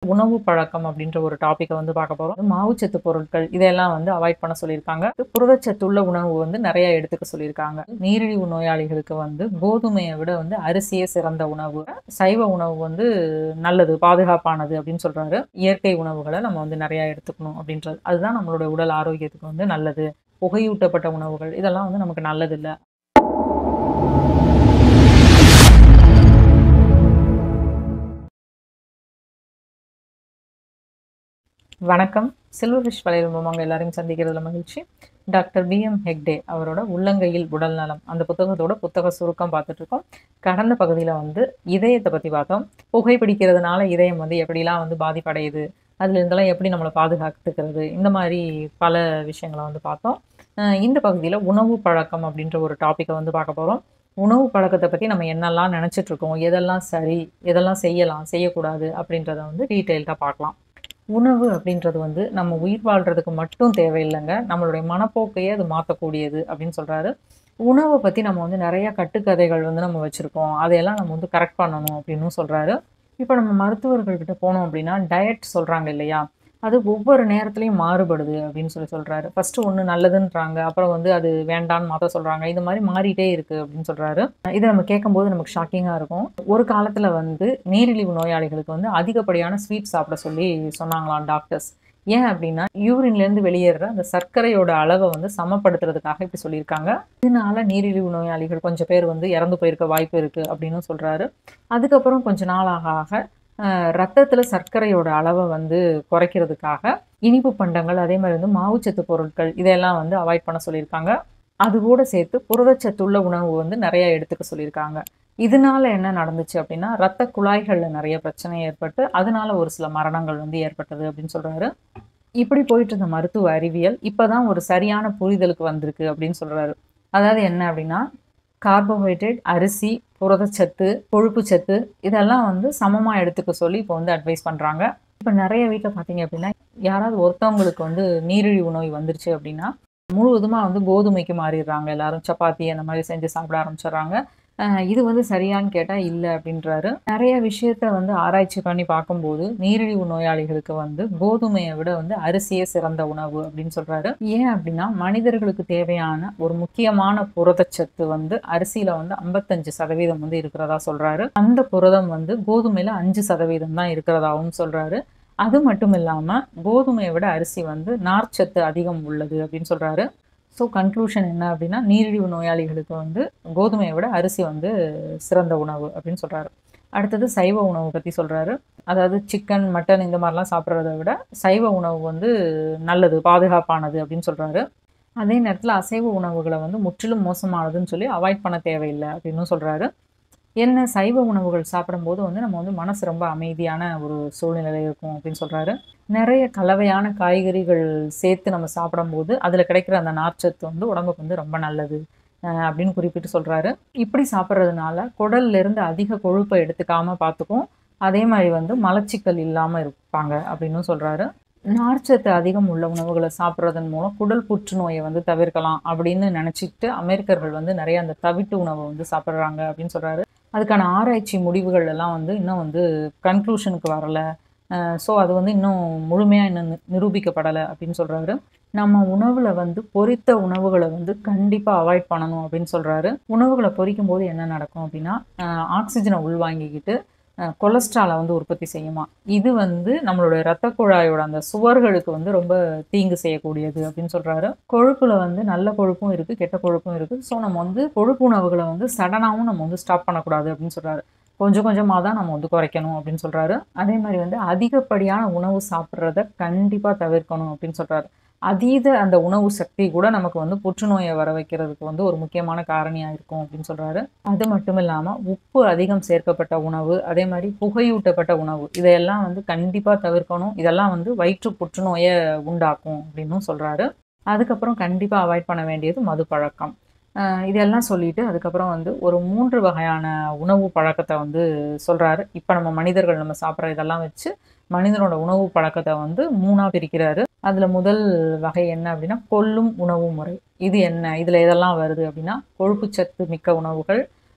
உணவு பழக்கம் அப்படின்ற ஒரு டாப்பிக்கை வந்து பார்க்க போகிறோம் மாவுச்சத்து பொருட்கள் இதெல்லாம் வந்து அவாய்ட் பண்ண சொல்லியிருக்காங்க புரதச்சத்துள்ள உணவு வந்து நிறைய எடுத்துக்க சொல்லியிருக்காங்க நீரிழிவு நோயாளிகளுக்கு வந்து கோதுமையை விட வந்து அரிசியே சிறந்த உணவு சைவ உணவு வந்து நல்லது பாதுகாப்பானது அப்படின்னு சொல்றாரு இயற்கை உணவுகளை நம்ம வந்து நிறைய எடுத்துக்கணும் அப்படின்றது அதுதான் நம்மளோட உடல் ஆரோக்கியத்துக்கு வந்து நல்லது புகையூட்டப்பட்ட உணவுகள் இதெல்லாம் வந்து நமக்கு நல்லது இல்லை வணக்கம் சில்வர் ஃபிஷ் வலையில் மூலமாக எல்லாரையும் சந்திக்கிறதுல மகிழ்ச்சி டாக்டர் பி எம் ஹெக்டே அவரோட உள்ளங்கையில் உடல் நலம் அந்த புத்தகத்தோட புத்தக சுருக்கம் பார்த்துட்டு இருக்கோம் கடந்த பகுதியில் வந்து இதயத்தை பற்றி பார்த்தோம் புகைப்பிடிக்கிறதுனால இதயம் வந்து எப்படிலாம் வந்து பாதிப்படையுது அதுல இருந்தெல்லாம் எப்படி நம்மளை பாதுகாத்துக்கிறது இந்த மாதிரி பல விஷயங்களை வந்து பார்த்தோம் அஹ் இந்த பகுதியில் உணவு பழக்கம் அப்படின்ற ஒரு டாப்பிக்கை வந்து பார்க்க போகிறோம் உணவு பழக்கத்தை பற்றி நம்ம என்னெல்லாம் நினச்சிட்டு இருக்கோம் எதெல்லாம் சரி எதெல்லாம் செய்யலாம் செய்யக்கூடாது அப்படின்றத வந்து டீட்டெயில்டாக பார்க்கலாம் உணவு அப்படின்றது வந்து நம்ம உயிர் வாழ்கிறதுக்கு மட்டும் தேவையில்லைங்க நம்மளுடைய மனப்போக்கையே அது மாற்றக்கூடியது அப்படின்னு சொல்கிறாரு உணவை பற்றி நம்ம வந்து நிறைய கட்டுக்கதைகள் வந்து நம்ம வச்சுருக்கோம் அதையெல்லாம் நம்ம வந்து கரெக்ட் பண்ணணும் அப்படின்னு சொல்கிறாரு இப்போ நம்ம மருத்துவர்கள்கிட்ட போனோம் அப்படின்னா டயட் சொல்கிறாங்க இல்லையா அது ஒவ்வொரு நேரத்துலையும் மாறுபடுது அப்படின்னு சொல்லி சொல்கிறாரு ஃபஸ்ட்டு ஒன்று நல்லதுன்றாங்க அப்புறம் வந்து அது வேண்டான்னு மாற்ற சொல்கிறாங்க இது மாதிரி மாறிட்டே இருக்குது அப்படின்னு சொல்கிறாரு இதை நம்ம கேட்கும்போது நமக்கு ஷாக்கிங்காக இருக்கும் ஒரு காலத்தில் வந்து நீரிழிவு நோயாளிகளுக்கு வந்து அதிகப்படியான ஸ்வீட் சாப்பிட சொல்லி சொன்னாங்களாம் டாக்டர்ஸ் ஏன் அப்படின்னா யூரின்லேருந்து வெளியேற அந்த சர்க்கரையோட அளவை வந்து சமப்படுத்துறதுக்காக இப்படி சொல்லியிருக்காங்க இதனால நீரிழிவு நோயாளிகள் கொஞ்சம் பேர் வந்து இறந்து போயிருக்க வாய்ப்பு இருக்குது அப்படின்னு சொல்கிறாரு அதுக்கப்புறம் கொஞ்ச நாள் ஆக ஆக ரத்தத்தில் சர்க்கரையோட அளவை வந்து குறைக்கிறதுக்காக இனிப்பு பண்டங்கள் அதே மாதிரி வந்து மாவுச்சத்து பொருட்கள் இதெல்லாம் வந்து அவாய்ட் பண்ண சொல்லியிருக்காங்க அது கூட சேர்த்து புரதச்சத்துள்ள உணவு வந்து நிறைய எடுத்துக்க சொல்லியிருக்காங்க இதனால என்ன நடந்துச்சு அப்படின்னா ரத்த குழாய்களில் நிறைய பிரச்சனை ஏற்பட்டு அதனால ஒரு சில மரணங்கள் வந்து ஏற்பட்டது அப்படின்னு சொல்றாரு இப்படி போயிட்டு இருந்த மருத்துவ அறிவியல் இப்போதான் ஒரு சரியான புரிதலுக்கு வந்திருக்கு அப்படின்னு சொல்றாரு அதாவது என்ன அப்படின்னா கார்போஹைட்ரேட் அரிசி புரதச்சத்து கொழுப்புச்சத்து இதெல்லாம் வந்து சமமாக எடுத்துக்க சொல்லி இப்போ வந்து அட்வைஸ் பண்ணுறாங்க இப்போ நிறைய வீட்டில் பார்த்தீங்க அப்படின்னா யாராவது ஒருத்தவங்களுக்கு வந்து நீரிழிவு நோய் வந்துருச்சு அப்படின்னா முழுவதுமாக வந்து கோதுமைக்கு மாறிடுறாங்க எல்லாரும் சப்பாத்தி அந்த மாதிரி செஞ்சு சாப்பிட ஆரம்பிச்சிடுறாங்க இது வந்து சரியான்னு கேட்டால் இல்லை அப்படின்றாரு நிறைய விஷயத்த வந்து ஆராய்ச்சி பண்ணி பார்க்கும்போது நீரிழிவு நோயாளிகளுக்கு வந்து கோதுமையை விட வந்து அரிசியே சிறந்த உணவு அப்படின்னு சொல்றாரு ஏன் அப்படின்னா மனிதர்களுக்கு தேவையான ஒரு முக்கியமான புரதச்சத்து வந்து அரிசியில வந்து ஐம்பத்தஞ்சு சதவீதம் வந்து இருக்கிறதா சொல்றாரு அந்த புரதம் வந்து கோதுமையில அஞ்சு சதவீதம் தான் இருக்கிறதாவும் சொல்றாரு அது மட்டும் இல்லாமல் கோதுமையை விட அரிசி வந்து நார்ச்சத்து அதிகம் உள்ளது அப்படின்னு சொல்றாரு ஸோ கன்க்ளூஷன் என்ன அப்படின்னா நீரிழிவு நோயாளிகளுக்கு வந்து கோதுமையை விட அரிசி வந்து சிறந்த உணவு அப்படின்னு சொல்கிறாரு அடுத்தது சைவ உணவு பற்றி சொல்கிறாரு அதாவது சிக்கன் மட்டன் இந்த மாதிரிலாம் சாப்பிட்றத விட சைவ உணவு வந்து நல்லது பாதுகாப்பானது அப்படின்னு சொல்கிறாரு அதே நேரத்தில் அசைவ உணவுகளை வந்து முற்றிலும் மோசமானதுன்னு சொல்லி அவாய்ட் பண்ண தேவையில்லை அப்படின்னு சொல்கிறாரு என்ன சைவ உணவுகள் சாப்பிடும்போது வந்து நம்ம வந்து மனசு ரொம்ப அமைதியான ஒரு சூழ்நிலை இருக்கும் அப்படின்னு சொல்கிறாரு நிறைய கலவையான காய்கறிகள் சேர்த்து நம்ம சாப்பிடும்போது அதில் கிடைக்கிற அந்த நார்ச்சத்து வந்து உடம்புக்கு வந்து ரொம்ப நல்லது அப்படின்னு குறிப்பிட்டு சொல்கிறாரு இப்படி சாப்பிட்றதுனால குடல்லேருந்து அதிக கொழுப்பை எடுத்துக்காமல் பார்த்துக்கும் அதே மாதிரி வந்து மலச்சிக்கல் இல்லாமல் இருப்பாங்க அப்படின்னு சொல்கிறாரு நார்ச்சத்து அதிகம் உள்ள உணவுகளை சாப்பிட்றதன் மூலம் குடல் புற்றுநோயை வந்து தவிர்க்கலாம் அப்படின்னு நினச்சிட்டு அமெரிக்கர்கள் வந்து நிறைய அந்த தவிட்டு உணவை வந்து சாப்பிட்றாங்க அப்படின்னு சொல்கிறாரு அதுக்கான ஆராய்ச்சி முடிவுகள் எல்லாம் வந்து இன்னும் வந்து கன்க்ளூஷனுக்கு வரலை ஸோ அது வந்து இன்னும் முழுமையாக இன்னும் நிரூபிக்கப்படலை அப்படின்னு சொல்கிறாரு நம்ம உணவில் வந்து பொரித்த உணவுகளை வந்து கண்டிப்பாக அவாய்ட் பண்ணணும் அப்படின்னு சொல்கிறாரு உணவுகளை பொரிக்கும் போது என்ன நடக்கும் அப்படின்னா ஆக்சிஜனை உள்வாங்கிக்கிட்டு கொலஸ்ட்ராலை வந்து உற்பத்தி செய்யுமா இது வந்து நம்மளுடைய ரத்த குழாயோட அந்த சுவர்களுக்கு வந்து ரொம்ப தீங்கு செய்யக்கூடியது அப்படின்னு சொல்கிறாரு கொழுப்பில் வந்து நல்ல கொழுப்பும் இருக்குது கெட்ட கொழுப்பும் இருக்குது ஸோ நம்ம வந்து கொழுப்பு உணவுகளை வந்து சடனாகவும் நம்ம வந்து ஸ்டாப் பண்ணக்கூடாது அப்படின்னு சொல்கிறாரு கொஞ்சம் கொஞ்சமாக தான் நம்ம வந்து குறைக்கணும் அப்படின்னு சொல்கிறாரு அதே மாதிரி வந்து அதிகப்படியான உணவு சாப்பிட்றத கண்டிப்பாக தவிர்க்கணும் அப்படின்னு சொல்கிறாரு அதீத அந்த உணவு சக்தி கூட நமக்கு வந்து புற்றுநோயை வர வைக்கிறதுக்கு வந்து ஒரு முக்கியமான காரணியாக இருக்கும் அப்படின்னு சொல்கிறாரு அது மட்டும் இல்லாமல் உப்பு அதிகம் சேர்க்கப்பட்ட உணவு அதே மாதிரி புகையூட்டப்பட்ட உணவு இதையெல்லாம் வந்து கண்டிப்பாக தவிர்க்கணும் இதெல்லாம் வந்து வயிற்று புற்றுநோயை உண்டாக்கும் அப்படின்னும் சொல்கிறாரு அதுக்கப்புறம் கண்டிப்பாக அவாய்ட் பண்ண வேண்டியது மது பழக்கம் இதெல்லாம் சொல்லிட்டு அதுக்கப்புறம் வந்து ஒரு மூன்று வகையான உணவு பழக்கத்தை வந்து சொல்கிறாரு இப்போ நம்ம மனிதர்கள் நம்ம சாப்பிட்ற இதெல்லாம் வச்சு மனிதனோட உணவு பழக்கத்தை வந்து மூணாக பிரிக்கிறாரு அதில் முதல் வகை என்ன அப்படின்னா கொல்லும் உணவு முறை இது என்ன இதில் எதெல்லாம் வருது அப்படின்னா கொழுப்புச்சத்து மிக்க உணவுகள்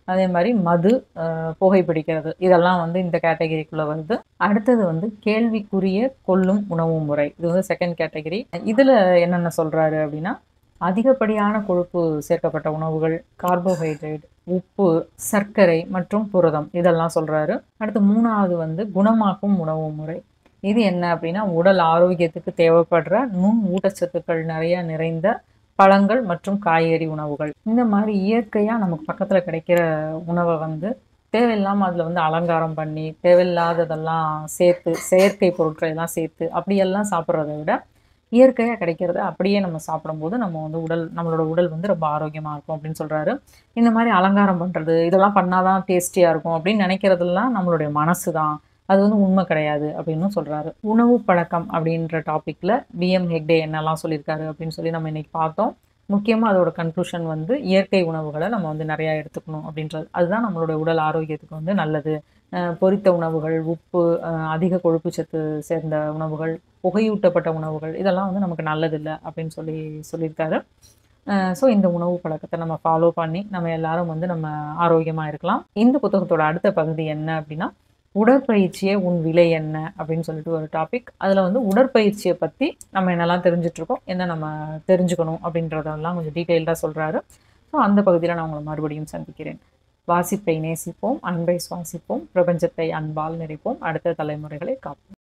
அதே மாதிரி மது அஹ், புகைப்பிடிக்கிறது இதெல்லாம் வந்து இந்த கேட்டகரிக்குள்ளே வருது அடுத்தது வந்து கேள்விக்குரிய கொல்லும் உணவு முறை இது வந்து செகண்ட் கேட்டகரி இதில் என்னென்ன சொல்கிறாரு அப்படின்னா அதிகப்படியான கொழுப்பு சேர்க்கப்பட்ட உணவுகள் கார்போஹைட்ரேட் உப்பு சர்க்கரை மற்றும் புரதம் இதெல்லாம் சொல்கிறாரு அடுத்து மூணாவது வந்து குணமாக்கும் உணவு முறை இது என்ன அப்படின்னா உடல் ஆரோக்கியத்துக்கு தேவைப்படுற நுண் ஊட்டச்சத்துக்கள் நிறைய நிறைந்த பழங்கள் மற்றும் காய்கறி உணவுகள் இந்த மாதிரி இயற்கையாக நமக்கு பக்கத்தில் கிடைக்கிற உணவை வந்து தேவையில்லாமல் அதில் வந்து அலங்காரம் பண்ணி தேவையில்லாததெல்லாம் சேர்த்து செயற்கை பொருட்களை எல்லாம் சேர்த்து அப்படியெல்லாம் சாப்பிட்றத விட இயற்கையாக கிடைக்கிறத அப்படியே நம்ம சாப்பிடும்போது நம்ம வந்து உடல் நம்மளோட உடல் வந்து ரொம்ப ஆரோக்கியமாக இருக்கும் அப்படின்னு சொல்கிறாரு இந்த மாதிரி அலங்காரம் பண்ணுறது இதெல்லாம் பண்ணாதான் டேஸ்டியாக இருக்கும் அப்படின்னு நினைக்கிறதெல்லாம் நம்மளுடைய மனசு தான் அது வந்து உண்மை கிடையாது அப்படின்னு சொல்கிறாரு உணவு பழக்கம் அப்படின்ற டாப்பிக்கில் பிஎம் ஹெக்டே என்னெல்லாம் சொல்லியிருக்காரு அப்படின்னு சொல்லி நம்ம இன்னைக்கு பார்த்தோம் முக்கியமாக அதோட கன்க்ளூஷன் வந்து இயற்கை உணவுகளை நம்ம வந்து நிறையா எடுத்துக்கணும் அப்படின்றது அதுதான் நம்மளோட உடல் ஆரோக்கியத்துக்கு வந்து நல்லது அஹ் பொரித்த உணவுகள் உப்பு அஹ் அதிக கொழுப்பு சத்து சேர்ந்த உணவுகள் புகையூட்டப்பட்ட உணவுகள் இதெல்லாம் வந்து நமக்கு நல்லதில்லை அப்படின்னு சொல்லி சொல்லியிருக்காரு ஸோ இந்த உணவு பழக்கத்தை நம்ம ஃபாலோ பண்ணி நம்ம எல்லாரும் வந்து நம்ம ஆரோக்கியமாக இருக்கலாம் இந்த புத்தகத்தோட அடுத்த பகுதி என்ன அப்படின்னா உடற்பயிற்சியே உன் விலை என்ன அப்படின்னு சொல்லிட்டு ஒரு டாபிக் அதில் வந்து உடற்பயிற்சியை பற்றி நம்ம என்னெல்லாம் தெரிஞ்சுட்டு இருக்கோம் என்ன நம்ம தெரிஞ்சுக்கணும் அப்படின்றதெல்லாம் கொஞ்சம் டீட்டெயில்டாக சொல்கிறாரு ஸோ அந்த பகுதியில் நான் உங்களை மறுபடியும் சந்திக்கிறேன் வாசிப்பை நேசிப்போம் அன்பை சுவாசிப்போம் பிரபஞ்சத்தை அன்பால் நிறைப்போம் அடுத்த தலைமுறைகளை காப்போம்